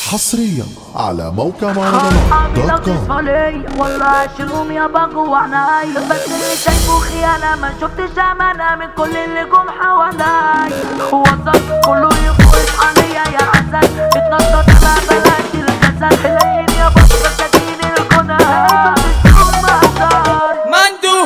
حصريا على موقع مهرجانات لو دوت كوم تصفى ليا والله اشيلهم يابا جوا عنايا بس اللي شايفه خيانة ما شفتش امانة من كل اللي جم حواليا وصل كله يفوت عليا يا عسل اتنطط على بلاش الكسل حلين يابا فساتين الكنى مندو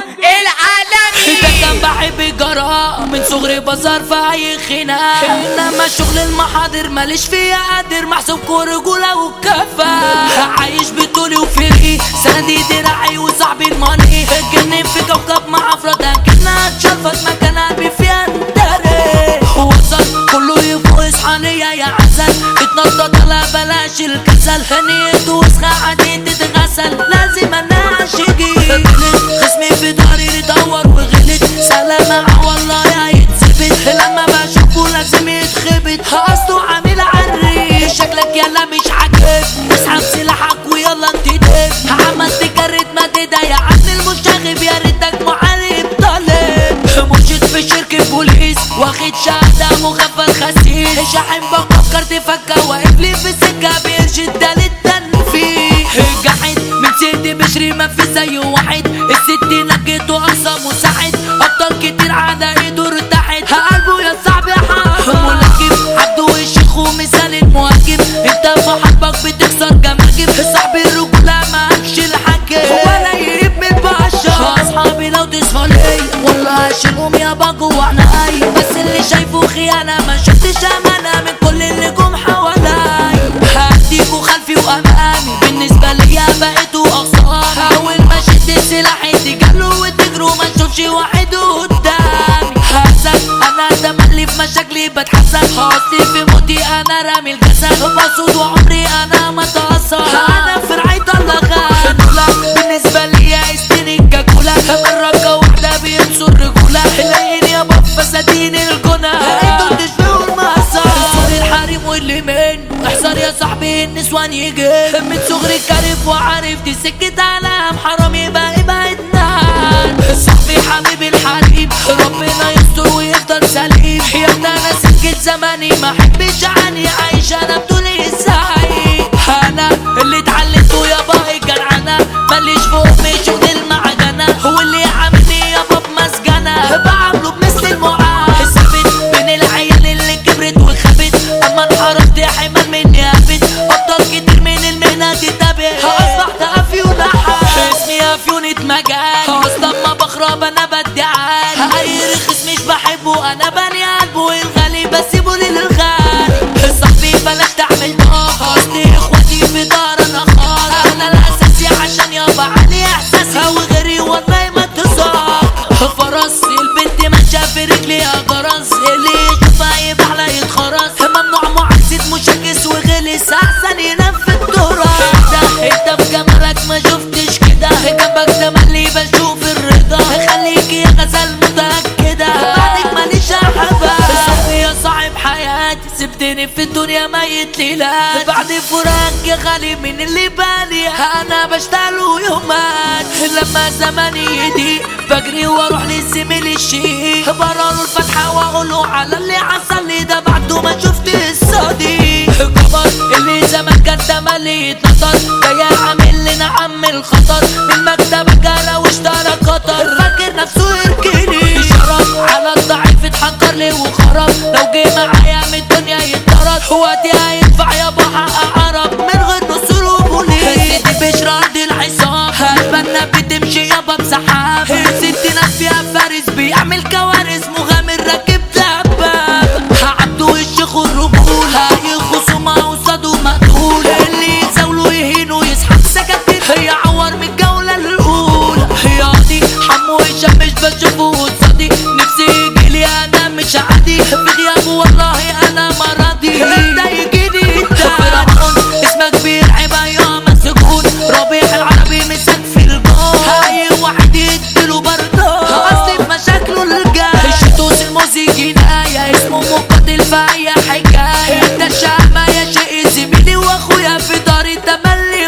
العالمي ده كان بحب الجراء من صغري بزار في اي خناق انما شغل المحاضر ماليش فيها قادر محسوب رجولة وكفى عايش بطولي وفرقي سندي دراعي وصاحبي الماني اتجنن في كوكب مع افراد اكنها اتشرفت مكان قلبي فيها اندري وصل كله يفوق اصحانية يا عسل اتنطط على بلاش الكسل هنيت وسخة عديد تتغسل لازم اناش يجي خصمي في ضهري يدور وغلط سلامة والله يا يتثبت لما بشوفه لازم يتخبط اصله عامل عري شكلك يلا مش عاجبني اسحب سلاحك ويلا انتدب عملت جرد ما تضايق عن المشاغب يا ريتك محارب طالب مرشد في شركة بوليس واخد شهادة مغفل خسيس شاحن بفكر تفكر واقف لي في السكة بيرشد ده للتنفيذ جحد من سيدي بشري ما في زيه واحد الست نجيته اقصى مساعد ابطال كتير على ايده ارتاحت قلبه يا صاحبي حق ملاكم عبده والشيخ ومثال المهاجم انت في حربك بتكسر جماجم صاحبي الرجولة معكش الحاكم ولا يهب من البشر اصحابي لو تصفى ليا والله هشيلهم يابا جوا عنايا بس اللي شايفه خيانة ما شفتش امانة من كل اللي جم حواليا هديكوا خلفي وامامي بالنسبة ليا بقيتوا اقصاري اول ما شدت سلاحي تجروا وتجروا ما نشوفش واحد قدامي حسن انا تملي في مشاكلي بتحسن حاطي في موتي انا رامي الجسد بصود وعمري انا ما تأثر انا في رعاية الله غنى بالنسبة ليا استني كاكولا الرقة واحدة بينسوا الرجولة العين يا بابا فساتين الجنى انتوا تشبهوا المقصر صغري الحريم واللي منه احذر يا صاحبي النسوان يجي من صغري كارف وعارف دي سكة علام حرام يبقى ابعد نار صاحبي حبيبي الحريم ربنا يستر ويفضل سليم يا ابني انا سكة زماني ما احبش عني عايش انا بطولي ازاي انا اللي اتعلمته يابا الجدعنة ماليش فوق من شغل المعجنة هو اللي عاملني يابا بمسجنة بعمله بمثل المعاه ثابت بين العيال اللي كبرت وخبت اما انحرفت يا حمال مني هبت ابطال كتير من المهنة تتابت اصبحت افيون احد اسمي افيون اتمجال اصلا ما بخرب انا بدي عالي اي رخص مش بحبه انا بني قلبه الغالي بسيبه للغالي صاحبي بلاش تعمل طاقة اصلي اخواتي في دار انا خالص انا الاساسي عشان يابا علي احساسي وغيري والله ما تساق فرس البنت ماشية في رجليها جرس اللي يشوفها يبقى لا يتخرس ممنوع معاكسة مشاكس وغلس احسن ينام في التراث ده انت في جمالك ما شفتش كده جنبك تملي بشوف الرضا خليك يا غزال متأكدة بعدك ماليش احبها صاحبي يا صاحب حياتي سبتني في الدنيا ميت ليلات بعد فراق يا غالي من اللي بالي انا بشتغل يومات لما زماني يضيق بجري واروح للزميل الشيخ براله الفتحة واقوله على اللي حصل لي ده بعده ما شفت الصديق كبر اللي زمان كان تملي يتنطط جاي عامل لنا عم الخطر من مكتبك جرى واشترى قطر فاكر نفسه يركني شرف على الضعيف اتحكر لي وخرب لو جه معايا من الدنيا يتطرد وقتي هيدفع يابا حق عرب من غير نصول وبوليس سيدي بشر ارض العصام هالبنا بتمشي يابا بسحاب ست ناس فيها فارس بيعمل كوارث مغامر راكب دباب عبده الشيخ الرجول هاي خصومة قصاده مقتول اللي يزاوله يهينه يسحب سكاكين يعور من الجولة الأولى ياضي حمو هشام مش بشوفه قصادي نفسي يجيلي أنا مش عادي في غيابه والله أنا مرضي ده يجيني فرعون اسمك بيرعب يا مسجون ربيع العربي مسك في الجون أي واحد يديله برضه أصلي في مشاكله الجاي الشتوس الموسيقي نهاية اسمه مقاتل في أي حكاية ده الشهامة يا شيء زميلي وأخويا في داري تملي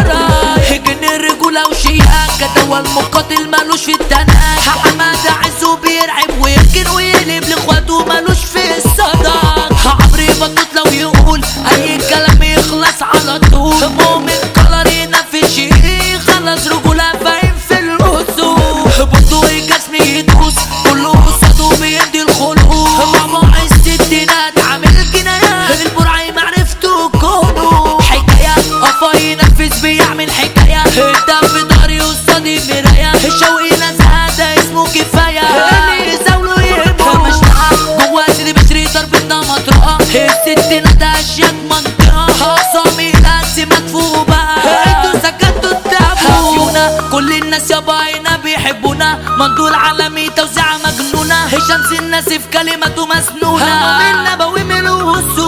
وراي جن الرجولة وشياكة ده المقاتل مالوش في التناية حماد عزه بيرعب ويمكن ويقلب لاخواته مالوش في الصداقة عمري بطوط لو يقول أي كلام يخلص الناس يابا هنا بيحبونا مندول عالمي توزيعة مجنونة هشام الناس في كلمته مسنونة همام النبوي ملوه